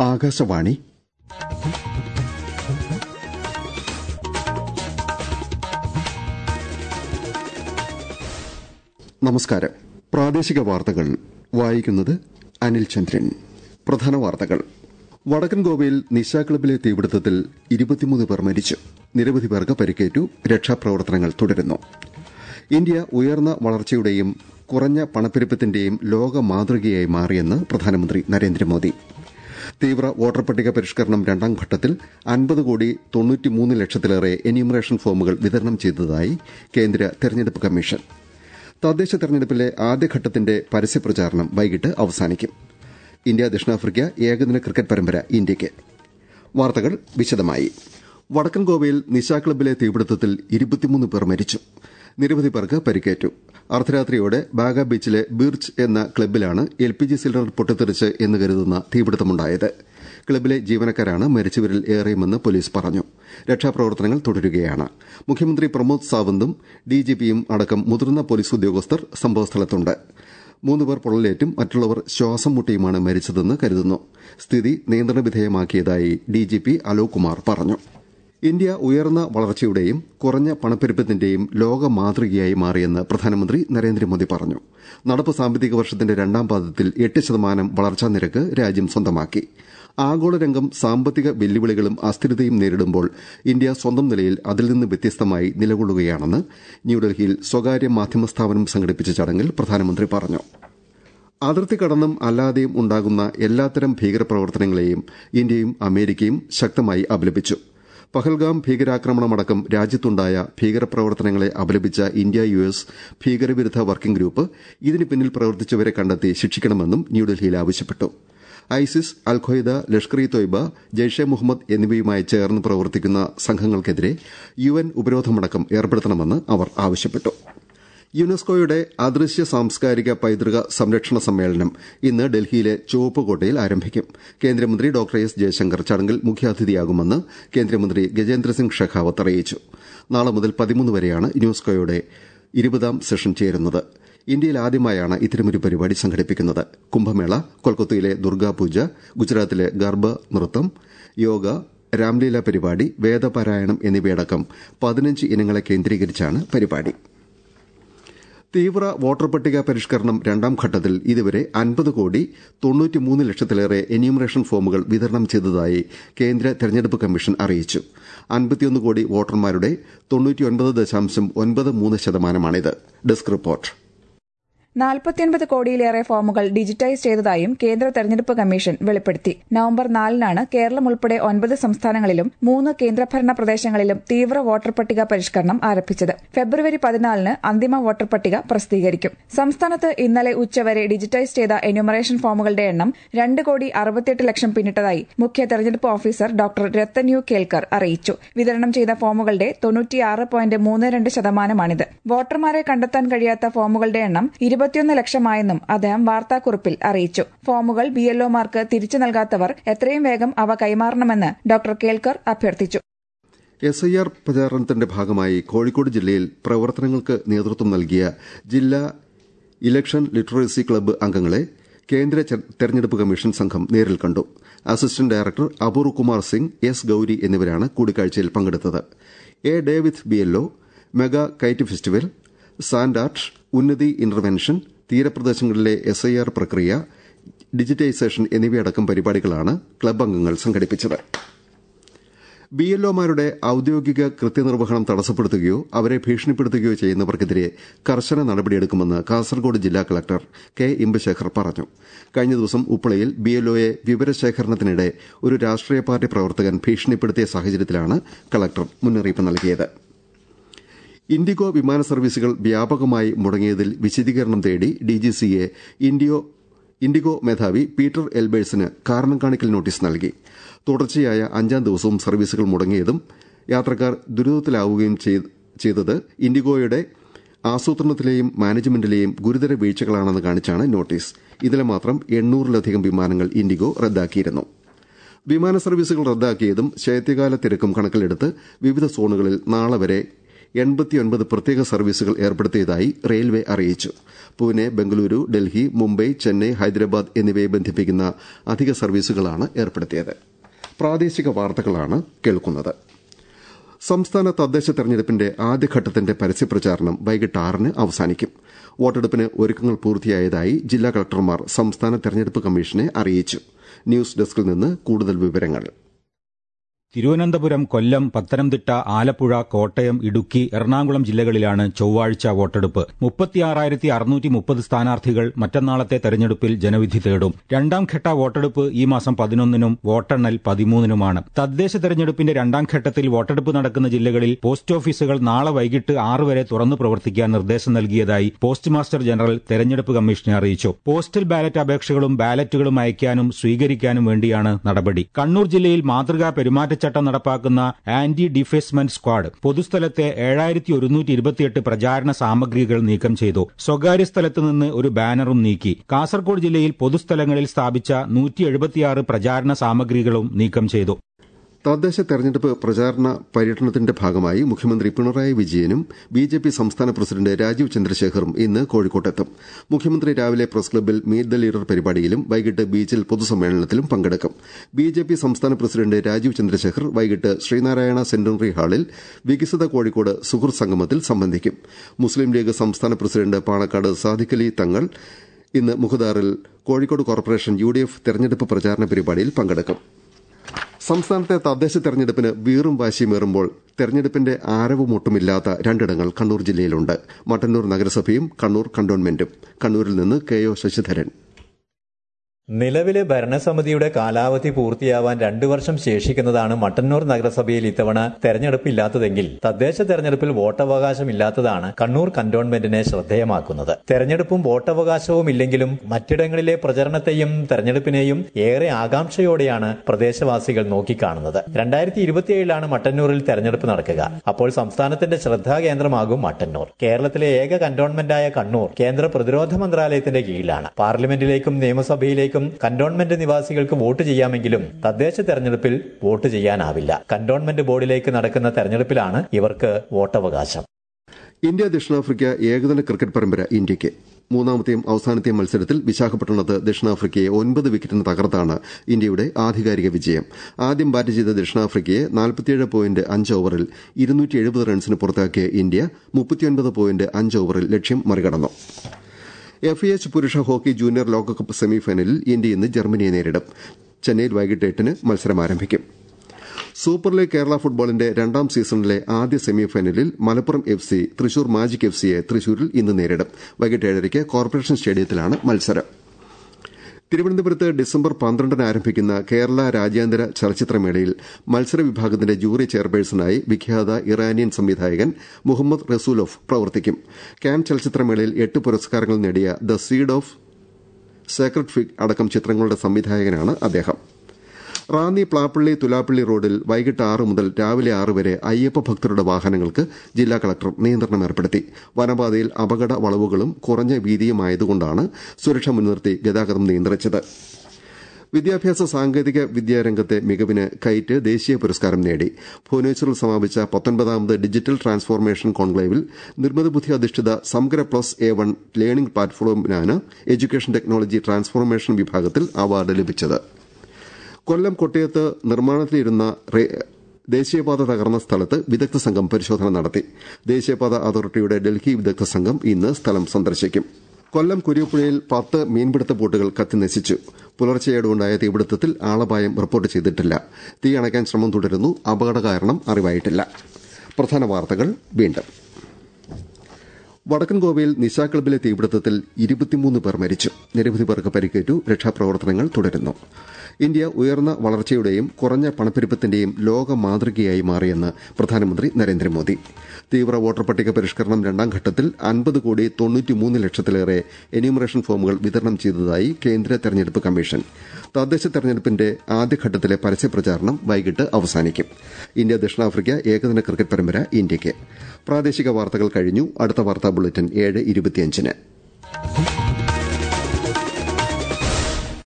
ആകാശവാണി നമസ്കാരം പ്രാദേശിക വാർത്തകൾ വായിക്കുന്നത് അനിൽ ചന്ദ്രൻ പ്രധാന വാർത്തകൾ വടക്കൻ ഗോവയിൽ നിശാ ക്ലബിലെ തീപിടുത്തത്തിൽ ഇരുപത്തിമൂന്ന് പേർ മരിച്ചു നിരവധി പേർക്ക് പരിക്കേറ്റു രക്ഷാപ്രവർത്തനങ്ങൾ തുടരുന്നു ഇന്ത്യ ഉയർന്ന വളർച്ചയുടെയും കുറഞ്ഞ പണപ്പെരുപ്പത്തിന്റെയും ലോക മാതൃകയായി മാറിയെന്ന് പ്രധാനമന്ത്രി നരേന്ദ്രമോദി തീവ്ര വോട്ടർ പട്ടിക പരിഷ്കരണം രണ്ടാം ഘട്ടത്തിൽ അൻപത് കോടി തൊണ്ണൂറ്റിമൂന്ന് ലക്ഷത്തിലേറെ എന്യൂമറേഷൻ ഫോമുകൾ വിതരണം ചെയ്തതായി കേന്ദ്ര തെരഞ്ഞെടുപ്പ് കമ്മീഷൻ തദ്ദേശ തെരഞ്ഞെടുപ്പിലെ ആദ്യഘട്ടത്തിന്റെ പരസ്യപ്രചാരണം വൈകിട്ട് അവസാനിക്കും ഇന്ത്യ ദക്ഷിണാഫ്രിക്ക ഏകദിന ക്രിക്കറ്റ് പരമ്പര ഇന്ത്യയ്ക്ക് വാർത്തകൾ വിശദമായി വടക്കൻ ഗോവയിൽ നിശാ ക്ലബിലെ തീപിടുത്തത്തിൽ ഇരുപത്തിമൂന്ന് പേർ മരിച്ചു നിരവധി പേർക്ക് പരിക്കേറ്റു അർദ്ധരാത്രിയോടെ ബാഗ ബീച്ചിലെ ബീർച്ച് എന്ന ക്ലബിലാണ് എൽ പി ജി സിലിണ്ടർ പൊട്ടിത്തെറിച്ച് എന്ന് കരുതുന്ന തീപിടുത്തമുണ്ടായത് ക്ലബിലെ ജീവനക്കാരാണ് മരിച്ചവരിൽ ഏറെയുമെന്ന് പോലീസ് പറഞ്ഞു രക്ഷാപ്രവർത്തനങ്ങൾ തുടരുകയാണ് മുഖ്യമന്ത്രി പ്രമോദ് സാവന്തും ഡിജിപിയും അടക്കം മുതിർന്ന പോലീസ് ഉദ്യോഗസ്ഥർ സംഭവസ്ഥലത്തുണ്ട് മൂന്നുപേർ പൊള്ളലേറ്റും മറ്റുള്ളവർ ശ്വാസം മുട്ടിയുമാണ് മരിച്ചതെന്ന് കരുതുന്നു സ്ഥിതി നിയന്ത്രണ വിധേയമാക്കിയതായി ഡിജിപി അലോക് കുമാർ പറഞ്ഞു ഇന്ത്യ ഉയർന്ന വളർച്ചയുടെയും കുറഞ്ഞ പണപ്പെരുപ്പത്തിന്റെയും ലോക മാതൃകയായി മാറിയെന്ന് പ്രധാനമന്ത്രി നരേന്ദ്രമോദി പറഞ്ഞു നടപ്പ് സാമ്പത്തിക വർഷത്തിന്റെ രണ്ടാം പാദത്തിൽ എട്ട് ശതമാനം വളർച്ചാ നിരക്ക് രാജ്യം സ്വന്തമാക്കി ആഗോള രംഗം സാമ്പത്തിക വെല്ലുവിളികളും അസ്ഥിരതയും നേരിടുമ്പോൾ ഇന്ത്യ സ്വന്തം നിലയിൽ അതിൽ നിന്ന് വ്യത്യസ്തമായി നിലകൊള്ളുകയാണെന്ന് ന്യൂഡൽഹിയിൽ സ്വകാര്യ മാധ്യമ സ്ഥാപനം സംഘടിപ്പിച്ച ചടങ്ങിൽ പ്രധാനമന്ത്രി പറഞ്ഞു അതിർത്തി കടന്നും അല്ലാതെയും ഉണ്ടാകുന്ന എല്ലാത്തരം ഭീകരപ്രവർത്തനങ്ങളെയും ഇന്ത്യയും അമേരിക്കയും ശക്തമായി അപലപിച്ചു പഹൽഗാം ഭീകരാക്രമണമടക്കം രാജ്യത്തുണ്ടായ ഭീകരപ്രവർത്തനങ്ങളെ അപലപിച്ച ഇന്ത്യ യു എസ് ഭീകരവിരുദ്ധ വർക്കിംഗ് ഗ്രൂപ്പ് ഇതിന് പിന്നിൽ പ്രവർത്തിച്ചവരെ കണ്ടെത്തി ശിക്ഷിക്കണമെന്നും ന്യൂഡൽഹിയിൽ ആവശ്യപ്പെട്ടു ഐസിസ് അൽഖ്വയ്ദ ലഷ്കർ ഇ തൊയ്ബ ജെയ്ഷെ മുഹമ്മദ് എന്നിവയുമായി ചേർന്ന് പ്രവർത്തിക്കുന്ന സംഘങ്ങൾക്കെതിരെ യു എൻ ഉപരോധമടക്കം ഏർപ്പെടുത്തണമെന്ന് അവർ ആവശ്യപ്പെട്ടു യുനെസ്കോയുടെ അദൃശ്യ സാംസ്കാരിക പൈതൃക സംരക്ഷണ സമ്മേളനം ഇന്ന് ഡൽഹിയിലെ ചുവപ്പുകോട്ടയിൽ ആരംഭിക്കും കേന്ദ്രമന്ത്രി ഡോക്ടർ എസ് ജയശങ്കർ ചടങ്ങിൽ മുഖ്യാതിഥിയാകുമെന്ന് കേന്ദ്രമന്ത്രി ഗജേന്ദ്രസിംഗ് ഷെഖാവത്ത് അറിയിച്ചു നാളെ മുതൽ പതിമൂന്ന് വരെയാണ് യുനെസ്കോയുടെ ഇരുപതാം സെഷൻ ചേരുന്നത് ഇന്ത്യയിൽ ആദ്യമായാണ് ഇത്തരമൊരു പരിപാടി സംഘടിപ്പിക്കുന്നത് കുംഭമേള കൊൽക്കത്തയിലെ ദുർഗാപൂജ ഗുജറാത്തിലെ ഗർഭ നൃത്തം യോഗ രാംലീല പരിപാടി വേദപാരായണം എന്നിവയടക്കം പതിനഞ്ച് ഇനങ്ങളെ കേന്ദ്രീകരിച്ചാണ് പരിപാടി തീവ്ര വോട്ടർ പട്ടിക പരിഷ്കരണം രണ്ടാം ഘട്ടത്തിൽ ഇതുവരെ അൻപത് കോടി തൊണ്ണൂറ്റിമൂന്ന് ലക്ഷത്തിലേറെ എന്യൂമറേഷൻ ഫോമുകൾ വിതരണം ചെയ്തതായി കേന്ദ്ര തെരഞ്ഞെടുപ്പ് കമ്മീഷൻ അറിയിച്ചു അൻപത്തിയൊന്ന് കോടി വോട്ടർമാരുടെ തൊണ്ണൂറ്റിയൊൻപത് ദശാംശം ഒൻപത് മൂന്ന് ശതമാനമാണിത് ഡെസ്ക് റിപ്പോർട്ട് നാൽപ്പത്തിയൊൻപത് കോടിയിലേറെ ഫോമുകൾ ഡിജിറ്റൈസ് ചെയ്തതായും കേന്ദ്ര തെരഞ്ഞെടുപ്പ് കമ്മീഷൻ വെളിപ്പെടുത്തി നവംബർ നാലിനാണ് കേരളം ഉൾപ്പെടെ ഒൻപത് സംസ്ഥാനങ്ങളിലും മൂന്ന് കേന്ദ്രഭരണ പ്രദേശങ്ങളിലും തീവ്ര വോട്ടർ പട്ടിക പരിഷ്കരണം ആരംഭിച്ചത് ഫെബ്രുവരി പതിനാലിന് അന്തിമ വോട്ടർ പട്ടിക പ്രസിദ്ധീകരിക്കും സംസ്ഥാനത്ത് ഇന്നലെ ഉച്ചവരെ ഡിജിറ്റൈസ് ചെയ്ത എന്യൂമറേഷൻ ഫോമുകളുടെ എണ്ണം രണ്ട് കോടി അറുപത്തിയെട്ട് ലക്ഷം പിന്നിട്ടതായി മുഖ്യ തെരഞ്ഞെടുപ്പ് officer doctor Rathan U Kelkar അറിയിച്ചു വിതരണം ചെയ്ത ഫോമുകളുടെ തൊണ്ണൂറ്റിയാറ് പോയിന്റ് മൂന്ന് രണ്ട് ശതമാനമാണിത് വോട്ടർമാരെ കണ്ടെത്താൻ കഴിയാത്ത ഫോമുകളുടെ എണ്ണം ഇരുപത്തിയൊന്ന് ലക്ഷമായെന്നും അദ്ദേഹം വാർത്താക്കുറിപ്പിൽ അറിയിച്ചു ഫോമുകൾ ബിഎൽഒമാർക്ക് തിരിച്ചു നൽകാത്തവർ എത്രയും വേഗം അവ കൈമാറണമെന്ന് ഡോക്ടർ കേൽക്കർ അഭ്യർത്ഥിച്ചു എസ് ഐ ആർ പ്രചാരണത്തിന്റെ ഭാഗമായി കോഴിക്കോട് ജില്ലയിൽ പ്രവർത്തനങ്ങൾക്ക് നേതൃത്വം നൽകിയ ജില്ലാ ഇലക്ഷൻ ലിറ്ററസി ക്ലബ്ബ് അംഗങ്ങളെ കേന്ദ്ര തെരഞ്ഞെടുപ്പ് കമ്മീഷൻ സംഘം നേരിൽ കണ്ടു assistant director Apoorv Kumar Singh S Gowri എന്നിവരാണ് കൂടിക്കാഴ്ചയിൽ പങ്കെടുത്തത് A David BLO mega kite festival sand art Unnathi intervention തീരപ്രദേശങ്ങളിലെ എസ് ഐ ആർ പ്രക്രിയ ഡിജിറ്റൈസേഷൻ എന്നിവയടക്കം പരിപാടികളാണ് ക്ലബ് അംഗങ്ങൾ സംഘടിപ്പിച്ചത് ബിഎൽഒമാരുടെ ഔദ്യോഗിക കൃത്യനിർവഹണം തടസ്സപ്പെടുത്തുകയോ അവരെ ഭീഷണിപ്പെടുത്തുകയോ ചെയ്യുന്നവർക്കെതിരെ കർശന നടപടിയെടുക്കുമെന്ന് കാസർഗോഡ് ജില്ലാ കളക്ടർ കെ ഇമ്പശേഖർ പറഞ്ഞു കഴിഞ്ഞ ദിവസം ഉപ്പളയിൽ ബിഎൽഒയെ വിവരശേഖരണത്തിനിടെ ഒരു രാഷ്ട്രീയ പാർട്ടി പ്രവർത്തകൻ ഭീഷണിപ്പെടുത്തിയ സാഹചര്യത്തിലാണ് കളക്ടർ മുന്നറിയിപ്പ് നൽകിയത് ഇൻഡിഗോ വിമാന സർവീസുകൾ വ്യാപകമായി മുടങ്ങിയതിൽ വിശദീകരണം തേടി ഡിജിസിയെ ഇൻഡിഗോ മേധാവി പീറ്റർ എൽബേഴ്സിന് കാരണം കാണിക്കൽ നോട്ടീസ് നൽകി തുടർച്ചയായ അഞ്ചാം ദിവസവും സർവീസുകൾ മുടങ്ങിയതും യാത്രക്കാർ ദുരിതത്തിലാവുകയും ചെയ്തത് ഇൻഡിഗോയുടെ ആസൂത്രണത്തിലെയും മാനേജ്മെന്റിലെയും ഗുരുതര വീഴ്ചകളാണെന്ന് കാണിച്ചാണ് നോട്ടീസ് ഇതിലെ മാത്രം എണ്ണൂറിലധികം വിമാനങ്ങൾ ഇൻഡിഗോ റദ്ദാക്കിയിരുന്നു വിമാന സർവീസുകൾ റദ്ദാക്കിയതും ശൈത്യകാല തിരക്കും കണക്കിലെടുത്ത് വിവിധ സോണുകളിൽ നാളെ വരെ എൺപത്തിയൊൻപത് പ്രത്യേക സർവീസുകൾ ഏർപ്പെടുത്തിയതായി റെയിൽവേ അറിയിച്ചു പൂനെ ബംഗളൂരു ഡൽഹി മുംബൈ ചെന്നൈ ഹൈദരാബാദ് എന്നിവയെ ബന്ധിപ്പിക്കുന്ന അധിക സർവീസുകളാണ് ഏർപ്പെടുത്തിയത് പ്രാദേശിക വാർത്തകളാണ് കേൾക്കുന്നത് സംസ്ഥാന തദ്ദേശ തെരഞ്ഞെടുപ്പിന്റെ ആദ്യഘട്ടത്തിന്റെ പരസ്യപ്രചാരണം വൈകിട്ട് ആറിന് അവസാനിക്കും വോട്ടെടുപ്പിന് ഒരുക്കങ്ങൾ പൂർത്തിയായതായി ജില്ലാ കളക്ടർമാർ സംസ്ഥാന തെരഞ്ഞെടുപ്പ് കമ്മീഷനെ അറിയിച്ചു ന്യൂസ് ഡെസ്കിൽ നിന്ന് കൂടുതൽ വിവരങ്ങൾ തിരുവനന്തപുരം കൊല്ലം പത്തനംതിട്ട ആലപ്പുഴ കോട്ടയം ഇടുക്കി എറണാകുളം ജില്ലകളിലാണ് ചൊവ്വാഴ്ച വോട്ടെടുപ്പ് മുപ്പത്തിയാറായിരത്തി അറുന്നൂറ്റി മുപ്പത് സ്ഥാനാർത്ഥികൾ മറ്റന്നാളത്തെ തെരഞ്ഞെടുപ്പിൽ ജനവിധി തേടും രണ്ടാം ഘട്ട വോട്ടെടുപ്പ് ഈ മാസം പതിനൊന്നിനും വോട്ടെണ്ണൽ പതിമൂന്നിനുമാണ് തദ്ദേശ തെരഞ്ഞെടുപ്പിന്റെ രണ്ടാം ഘട്ടത്തിൽ വോട്ടെടുപ്പ് നടക്കുന്ന ജില്ലകളിൽ പോസ്റ്റ് ഓഫീസുകൾ നാളെ വൈകിട്ട് ആറ് വരെ തുറന്നു പ്രവർത്തിക്കാൻ നിർദ്ദേശം നൽകിയതായി പോസ്റ്റ് മാസ്റ്റർ ജനറൽ തെരഞ്ഞെടുപ്പ് കമ്മീഷനെ അറിയിച്ചു പോസ്റ്റൽ ബാലറ്റ് അപേക്ഷകളും ബാലറ്റുകളും അയക്കാനും സ്വീകരിക്കാനും വേണ്ടിയാണ് നടപടി കണ്ണൂർ ജില്ലയിൽ മാതൃകാ പെരുമാറ്റ പെരുമാറ്റച്ചട്ടം നടപ്പാക്കുന്ന ആന്റി ഡിഫേസ്മെന്റ് സ്ക്വാഡ് പൊതുസ്ഥലത്തെ ഏഴായിരത്തി ഒരുന്നൂറ്റി ഇരുപത്തിയെട്ട് പ്രചാരണ സാമഗ്രികൾ നീക്കം ചെയ്തു സ്വകാര്യ സ്ഥലത്ത് നിന്ന് ഒരു ബാനറും നീക്കി കാസർകോട് ജില്ലയിൽ പൊതുസ്ഥലങ്ങളിൽ സ്ഥാപിച്ച നൂറ്റി എഴുപത്തിയാറ് പ്രചാരണ സാമഗ്രികളും നീക്കം ചെയ്തു തദ്ദേശ തെരഞ്ഞെടുപ്പ് പ്രചാരണ പര്യടനത്തിന്റെ ഭാഗമായി മുഖ്യമന്ത്രി പിണറായി വിജയനും ബി ജെ പി സംസ്ഥാന പ്രസിഡന്റ് രാജീവ് ചന്ദ്രശേഖറും ഇന്ന് കോഴിക്കോട്ടെത്തും മുഖ്യമന്ത്രി രാവിലെ പ്രസ് ക്ലബ്ബിൽ മീറ്റ് ദ ലീഡർ പരിപാടിയിലും വൈകിട്ട് ബീച്ചിൽ പൊതുസമ്മേളനത്തിലും പങ്കെടുക്കും ബി ജെ പി സംസ്ഥാന പ്രസിഡന്റ് രാജീവ് ചന്ദ്രശേഖർ വൈകിട്ട് ശ്രീനാരായണ സെന്റിനറി ഹാളിൽ വികസിത കോഴിക്കോട് സുഹൃത്ത് സംഗമത്തിൽ സംബന്ധിക്കും മുസ്ലിം ലീഗ് സംസ്ഥാന പ്രസിഡന്റ് പാണക്കാട് സാദിഖലി തങ്ങൾ ഇന്ന് മുഖദാറിൽ Kozhikode corporation U D F തെരഞ്ഞെടുപ്പ് പ്രചാരണ പരിപാടിയിൽ പങ്കെടുക്കും സംസ്ഥാനത്തെ തദ്ദേശ തെരഞ്ഞെടുപ്പിന് വീറും വാശിയുമേറുമ്പോൾ തെരഞ്ഞെടുപ്പിന്റെ ആരവുമൊട്ടുമില്ലാത്ത രണ്ടിടങ്ങൾ കണ്ണൂർ ജില്ലയിലുണ്ട് മട്ടന്നൂർ നഗരസഭയും കണ്ണൂർ കണ്ടോൺമെന്റും കണ്ണൂരിൽ നിന്ന് കെ ഒ ശശിധരൻ നിലവിലെ ഭരണസമിതിയുടെ കാലാവധി പൂർത്തിയാവാൻ രണ്ടു വർഷം ശേഷിക്കുന്നതാണ് മട്ടന്നൂർ നഗരസഭയിൽ ഇത്തവണ തെരഞ്ഞെടുപ്പില്ലാത്തതെങ്കിൽ തദ്ദേശ തെരഞ്ഞെടുപ്പിൽ വോട്ടവകാശം ഇല്ലാത്തതാണ് കണ്ണൂർ കന്റോൺമെന്റിനെ ശ്രദ്ധേയമാക്കുന്നത് തെരഞ്ഞെടുപ്പും വോട്ടവകാശവും ഇല്ലെങ്കിലും മറ്റിടങ്ങളിലെ പ്രചരണത്തെയും തെരഞ്ഞെടുപ്പിനെയും ഏറെ ആകാംക്ഷയോടെയാണ് പ്രദേശവാസികൾ നോക്കിക്കാണുന്നത് രണ്ടായിരത്തി ഇരുപത്തിയേഴിലാണ് മട്ടന്നൂരിൽ തെരഞ്ഞെടുപ്പ് നടക്കുക അപ്പോൾ സംസ്ഥാനത്തിന്റെ ശ്രദ്ധാകേന്ദ്രമാകും മട്ടന്നൂർ കേരളത്തിലെ ഏക കന്റോൺമെന്റായ കണ്ണൂർ കേന്ദ്ര പ്രതിരോധ മന്ത്രാലയത്തിന്റെ കീഴിലാണ് പാർലമെന്റിലേക്കും നിയമസഭയിലേക്കും കന്റോൺമെന്റ് നിവാസികൾക്ക് വോട്ട് ചെയ്യാമെങ്കിലും തദ്ദേശ തെരഞ്ഞെടുപ്പിൽ വോട്ട് ചെയ്യാനാവില്ല കന്റോൺമെന്റ് ബോർഡിലേക്ക് നടക്കുന്ന തെരഞ്ഞെടുപ്പിലാണ് ഇവർക്ക് വോട്ടവകാശം ഇന്ത്യ ദക്ഷിണാഫ്രിക്ക ഏകദിന ക്രിക്കറ്റ് പരമ്പര ഇന്ത്യയ്ക്ക് മൂന്നാമത്തെയും അവസാനത്തെയും മത്സരത്തിൽ വിശാഖപട്ടണത്ത് ദക്ഷിണാഫ്രിക്കയെ ഒൻപത് വിക്കറ്റിന് തകർത്താണ് ഇന്ത്യയുടെ ആധികാരിക വിജയം ആദ്യം ബാറ്റ് ചെയ്ത ദക്ഷിണാഫ്രിക്കയെ നാൽപ്പത്തിയേഴ് പോയിന്റ് അഞ്ച് ഓവറിൽ ഇരുന്നൂറ്റി എഴുപത് റൺസിന് പുറത്താക്കിയ ഇന്ത്യ മുപ്പത്തിയൊൻപത് പോയിന്റ് അഞ്ച് ഓവറിൽ ലക്ഷ്യം മറികടന്നു എഫ് എച്ച് പുരുഷ ഹോക്കി ജൂനിയർ ലോകകപ്പ് സെമിഫൈനലിൽ ഇന്ത്യ ഇന്ന് ജർമ്മനിയെ നേരിടും ചെന്നൈയിൽ വൈകിട്ട് എട്ടിന് മത്സരം ആരംഭിക്കും സൂപ്പർ ലീഗ് കേരള ഫുട്ബോളിന്റെ രണ്ടാം സീസണിലെ ആദ്യ സെമിഫൈനലിൽ Malappuram F C Thrissur Magic F സിയെ തൃശൂരിൽ ഇന്ന് നേരിടും വൈകിട്ട് ഏഴരയ്ക്ക് കോർപ്പറേഷൻ സ്റ്റേഡിയത്തിലാണ് മത്സരം തിരുവനന്തപുരത്ത് ഡിസംബർ പന്ത്രണ്ടിന് ആരംഭിക്കുന്ന കേരള രാജ്യാന്തര ചലച്ചിത്രമേളയിൽ മത്സര വിഭാഗത്തിന്റെ ജൂറി ചെയർപേഴ്സണായി വിഖ്യാത ഇറാനിയൻ സംവിധായകൻ മുഹമ്മദ് റസൂലോഫ് പ്രവർത്തിക്കും കാൻ ചലച്ചിത്രമേളയിൽ എട്ട് പുരസ്കാരങ്ങൾ നേടിയ The Seed of Sacred Fig അടക്കം ചിത്രങ്ങളുടെ സംവിധായകനാണ് അദ്ദേഹം റാന്നി പ്ലാപ്പള്ളി തുലാപ്പള്ളി റോഡിൽ വൈകിട്ട് ആറ് മുതൽ രാവിലെ ആറ് വരെ അയ്യപ്പ ഭക്തരുടെ വാഹനങ്ങൾക്ക് ജില്ലാ കളക്ടർ നിയന്ത്രണം ഏർപ്പെടുത്തി വനപാതയിൽ അപകട വളവുകളും കുറഞ്ഞ വീതിയുമായതുകൊണ്ടാണ് സുരക്ഷ മുൻനിർത്തി ഗതാഗതം നിയന്ത്രിച്ചത് വിദ്യാഭ്യാസ സാങ്കേതിക വിദ്യാരംഗത്തെ മികവിന് കൈറ്റ് ദേശീയ പുരസ്കാരം നേടി ഭുവനേശ്വറിൽ സമാപിച്ച പത്തൊൻപതാമത് ഡിജിറ്റൽ ട്രാൻസ്ഫോർമേഷൻ കോൺക്ലേവിൽ നിർമ്മിത ബുദ്ധി അധിഷ്ഠിത സമഗ്ര പ്ലസ് എ വൺ ലേണിംഗ് പ്ലാറ്റ്ഫോമിനാണ് എഡ്യൂക്കേഷൻ ടെക്നോളജി ട്രാൻസ്ഫോർമേഷൻ വിഭാഗത്തിൽ അവാർഡ് ലഭിച്ചത് കൊല്ലം കൊട്ടയത്ത് നിർമ്മാണത്തിലിരുന്ന ദേശീയപാത തകർന്ന സ്ഥലത്ത് വിദഗ്ധ സംഘം പരിശോധന നടത്തി ദേശീയപാത അതോറിറ്റിയുടെ ഡൽഹി വിദഗ്ധ സംഘം ഇന്ന് സ്ഥലം സന്ദർശിക്കും കൊല്ലം കുരിയപ്പുഴയിൽ പത്ത് മീൻപിടുത്ത ബോട്ടുകൾ കത്തിനശിച്ചു പുലർച്ചെയോടുണ്ടായ തീപിടുത്തത്തിൽ ആളപായം റിപ്പോർട്ട് ചെയ്തിട്ടില്ല തീ അണയ്ക്കാൻ ശ്രമം തുടരുന്നു അപകട കാരണം അറിവായിട്ടില്ല പ്രധാന വാർത്തകൾ വീണ്ടും വടക്കൻ ഗോവയിൽ നിശാ ക്ലബിലെ തീപിടുത്തത്തിൽ ഇരുപത്തിമൂന്ന് പേർ മരിച്ചു നിരവധി പേർക്ക് പരിക്കേറ്റു രക്ഷാപ്രവർത്തനങ്ങൾ തുടരുന്നു ഇന്ത്യ ഉയർന്ന വളർച്ചയുടെയും കുറഞ്ഞ പണപ്പെരുപ്പത്തിന്റെയും ലോക മാതൃകയായി മാറിയെന്ന് പ്രധാനമന്ത്രി നരേന്ദ്രമോദി തീവ്ര വോട്ടർ പട്ടിക പരിഷ്കരണം രണ്ടാം ഘട്ടത്തിൽ അൻപത് കോടി തൊണ്ണൂറ്റിമൂന്ന് ലക്ഷത്തിലേറെ എന്യൂമറേഷൻ ഫോമുകൾ വിതരണം ചെയ്തതായി കേന്ദ്ര തെരഞ്ഞെടുപ്പ് കമ്മീഷൻ തദ്ദേശ തെരഞ്ഞെടുപ്പിന്റെ ആദ്യഘട്ടത്തിലെ പരസ്യപ്രചാരണം വൈകിട്ട് അവസാനിക്കും ഇന്ത്യ ദക്ഷിണാഫ്രിക്ക ഏകദിന ക്രിക്കറ്റ് പരമ്പര ഇന്ത്യയ്ക്ക് പ്രാദേശിക വാർത്തകൾ കഴിഞ്ഞു അടുത്ത വാർത്താ ബുള്ളറ്റിൻ ഏഴ് ഇരുപത്തിയഞ്ചിന്